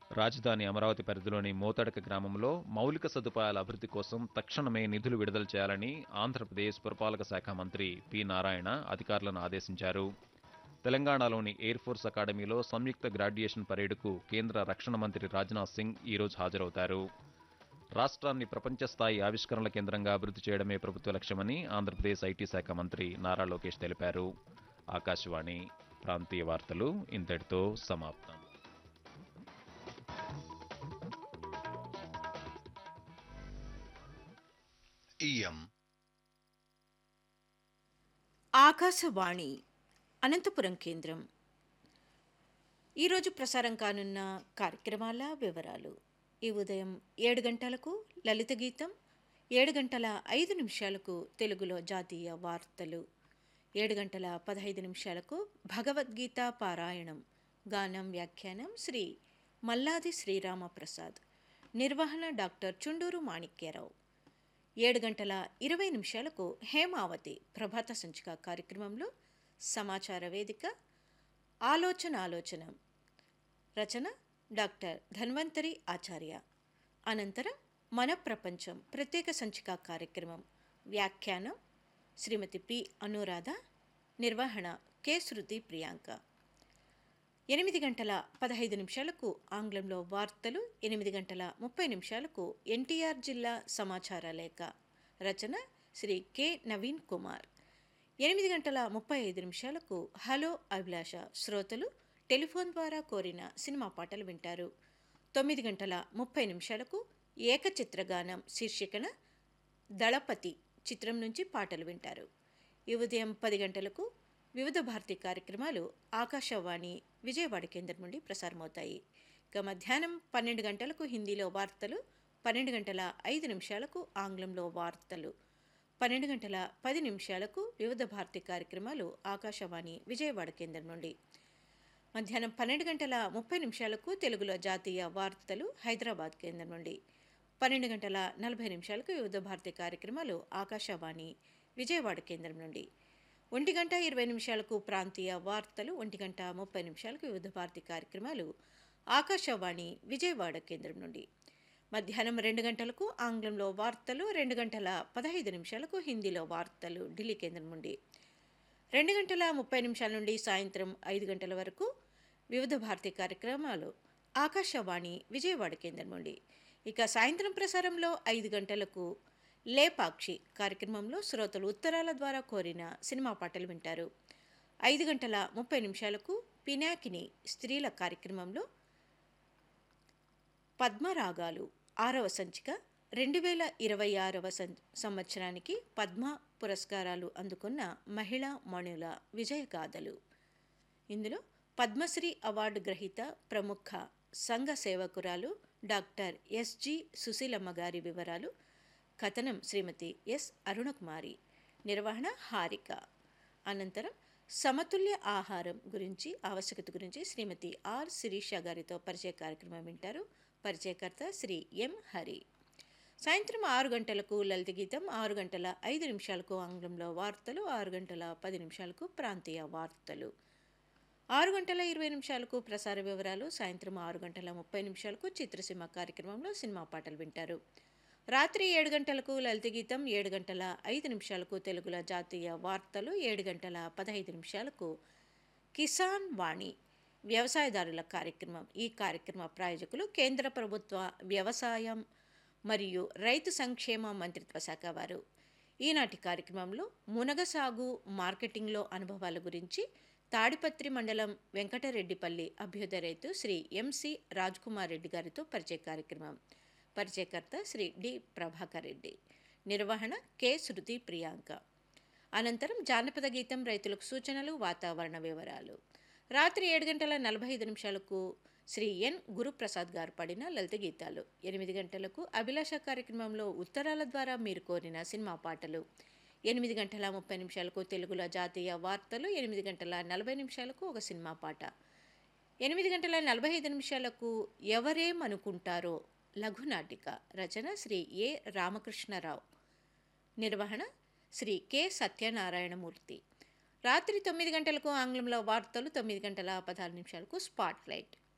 రాజధాని అమరావతి పరిధిలోని మోతడక గ్రామంలో మౌలిక సదుపాయాల అభివృద్ధి కోసం తక్షణమే నిధులు విడుదల చేయాలని ఆంధ్రప్రదేశ్ పురపాలక శాఖ మంత్రి పి నారాయణ అధికారులను ఆదేశించారు తెలంగాణలోని ఎయిర్ ఫోర్స్ అకాడమీలో సంయుక్త గ్రాడ్యుయేషన్ పరేడ్కు కేంద్ర రక్షణ మంత్రి రాజ్నాథ్ సింగ్ ఈరోజు హాజరవుతారు రాష్ట్రాన్ని ప్రపంచ స్థాయి ఆవిష్కరణల కేంద్రంగా అభివృద్ధి చేయడమే ప్రభుత్వ లక్ష్యమని ఆంధ్రప్రదేశ్ ఐటీ శాఖ మంత్రి నారా లోకేష్ తెలిపారు ఆకాశవాణి ప్రాంతీయ వార్తలు ఇంతటితో సమాప్తం ఇయం ఆకాశవాణి అనంతపురం కేంద్రం ఈరోజు ప్రసారం కానున్న కార్యక్రమాల వివరాలు ఈ ఉదయం ఏడు గంటలకు లలిత గీతం ఏడు గంటల ఐదు నిమిషాలకు తెలుగులో జాతీయ వార్తలు ఏడు గంటల పదహైదు నిమిషాలకు భగవద్గీత పారాయణం గానం వ్యాఖ్యానం శ్రీ మల్లాది శ్రీరామప్రసాద్ నిర్వహణ డాక్టర్ చుండూరు మాణిక్యరావు ఏడు గంటల ఇరవై నిమిషాలకు హేమావతి ప్రభాత సంచిక కార్యక్రమంలో సమాచార వేదిక ఆలోచన ఆలోచన రచన డాక్టర్ ధన్వంతరి ఆచార్య అనంతరం మన ప్రపంచం ప్రత్యేక సంచిక కార్యక్రమం వ్యాఖ్యానం శ్రీమతి పి అనురాధ నిర్వహణ కె శృతి ప్రియాంక ఎనిమిది గంటల పదహైదు నిమిషాలకు ఆంగ్లంలో వార్తలు ఎనిమిది గంటల ముప్పై నిమిషాలకు ఎన్టీఆర్ జిల్లా సమాచార లేఖ రచన శ్రీ కె నవీన్ కుమార్ ఎనిమిది గంటల ముప్పై ఐదు నిమిషాలకు హలో అభిలాష శ్రోతలు టెలిఫోన్ ద్వారా కోరిన సినిమా పాటలు వింటారు తొమ్మిది గంటల ముప్పై నిమిషాలకు ఏకచిత్రగానం శీర్షికన దళపతి చిత్రం నుంచి పాటలు వింటారు ఈ ఉదయం పది గంటలకు వివిధ భారతి కార్యక్రమాలు ఆకాశవాణి విజయవాడ కేంద్రం నుండి ప్రసారమవుతాయి ఇక మధ్యాహ్నం పన్నెండు గంటలకు హిందీలో వార్తలు పన్నెండు గంటల ఐదు నిమిషాలకు ఆంగ్లంలో వార్తలు పన్నెండు గంటల పది నిమిషాలకు వివిధ భారతి కార్యక్రమాలు ఆకాశవాణి విజయవాడ కేంద్రం నుండి మధ్యాహ్నం పన్నెండు గంటల ముప్పై నిమిషాలకు తెలుగులో జాతీయ వార్తలు హైదరాబాద్ కేంద్రం నుండి పన్నెండు గంటల నలభై నిమిషాలకు వివిధ భారతి కార్యక్రమాలు ఆకాశవాణి విజయవాడ కేంద్రం నుండి ఒంటి గంట ఇరవై నిమిషాలకు ప్రాంతీయ వార్తలు ఒంటి గంట ముప్పై నిమిషాలకు వివిధ భారతి కార్యక్రమాలు ఆకాశవాణి విజయవాడ కేంద్రం నుండి మధ్యాహ్నం రెండు గంటలకు ఆంగ్లంలో వార్తలు రెండు గంటల పదహైదు నిమిషాలకు హిందీలో వార్తలు ఢిల్లీ కేంద్రం నుండి రెండు గంటల ముప్పై నిమిషాల నుండి సాయంత్రం ఐదు గంటల వరకు వివిధ భారతి కార్యక్రమాలు ఆకాశవాణి విజయవాడ కేంద్రం నుండి ఇక సాయంత్రం ప్రసారంలో ఐదు గంటలకు లేపాక్షి కార్యక్రమంలో శ్రోతలు ఉత్తరాల ద్వారా కోరిన సినిమా పాటలు వింటారు ఐదు గంటల ముప్పై నిమిషాలకు పినాకిని స్త్రీల కార్యక్రమంలో పద్మరాగాలు ఆరవ సంచిక రెండు వేల ఇరవై ఆరవ సం సంవత్సరానికి పద్మ పురస్కారాలు అందుకున్న మహిళా మణుల విజయగాథలు ఇందులో పద్మశ్రీ అవార్డు గ్రహీత ప్రముఖ సంఘ సేవకురాలు డాక్టర్ ఎస్జి సుశీలమ్మ గారి వివరాలు కథనం శ్రీమతి ఎస్ అరుణకుమారి నిర్వహణ హారిక అనంతరం సమతుల్య ఆహారం గురించి ఆవశ్యకత గురించి శ్రీమతి ఆర్ శిరీష గారితో పరిచయ కార్యక్రమం వింటారు పరిచయకర్త శ్రీ ఎం హరి సాయంత్రం ఆరు గంటలకు లలిత గీతం ఆరు గంటల ఐదు నిమిషాలకు ఆంగ్లంలో వార్తలు ఆరు గంటల పది నిమిషాలకు ప్రాంతీయ వార్తలు ఆరు గంటల ఇరవై నిమిషాలకు ప్రసార వివరాలు సాయంత్రం ఆరు గంటల ముప్పై నిమిషాలకు చిత్రసీమ కార్యక్రమంలో సినిమా పాటలు వింటారు రాత్రి ఏడు గంటలకు లలిత గీతం ఏడు గంటల ఐదు నిమిషాలకు తెలుగుల జాతీయ వార్తలు ఏడు గంటల పదహైదు నిమిషాలకు కిసాన్ వాణి వ్యవసాయదారుల కార్యక్రమం ఈ కార్యక్రమ ప్రాయోజకులు కేంద్ర ప్రభుత్వ వ్యవసాయం మరియు రైతు సంక్షేమ మంత్రిత్వ శాఖ వారు ఈనాటి కార్యక్రమంలో మునగ సాగు మార్కెటింగ్లో అనుభవాల గురించి తాడిపత్రి మండలం వెంకటరెడ్డిపల్లి అభ్యుదయ రైతు శ్రీ ఎంసి రాజ్కుమార్ రెడ్డి గారితో పరిచయ కార్యక్రమం పరిచయకర్త శ్రీ డి ప్రభాకర్ రెడ్డి నిర్వహణ కె శృతి ప్రియాంక అనంతరం జానపద గీతం రైతులకు సూచనలు వాతావరణ వివరాలు రాత్రి ఏడు గంటల నలభై ఐదు నిమిషాలకు శ్రీ ఎన్ గురుప్రసాద్ గారు పాడిన లలిత గీతాలు ఎనిమిది గంటలకు అభిలాష కార్యక్రమంలో ఉత్తరాల ద్వారా మీరు కోరిన సినిమా పాటలు ఎనిమిది గంటల ముప్పై నిమిషాలకు తెలుగులో జాతీయ వార్తలు ఎనిమిది గంటల నలభై నిమిషాలకు ఒక సినిమా పాట ఎనిమిది గంటల నలభై ఐదు నిమిషాలకు ఎవరేమనుకుంటారో లఘునాటిక రచన శ్రీ ఏ రామకృష్ణరావు నిర్వహణ శ్రీ కె సత్యనారాయణమూర్తి రాత్రి తొమ్మిది గంటలకు ఆంగ్లంలో వార్తలు తొమ్మిది గంటల పదహారు నిమిషాలకు స్పాట్ లైట్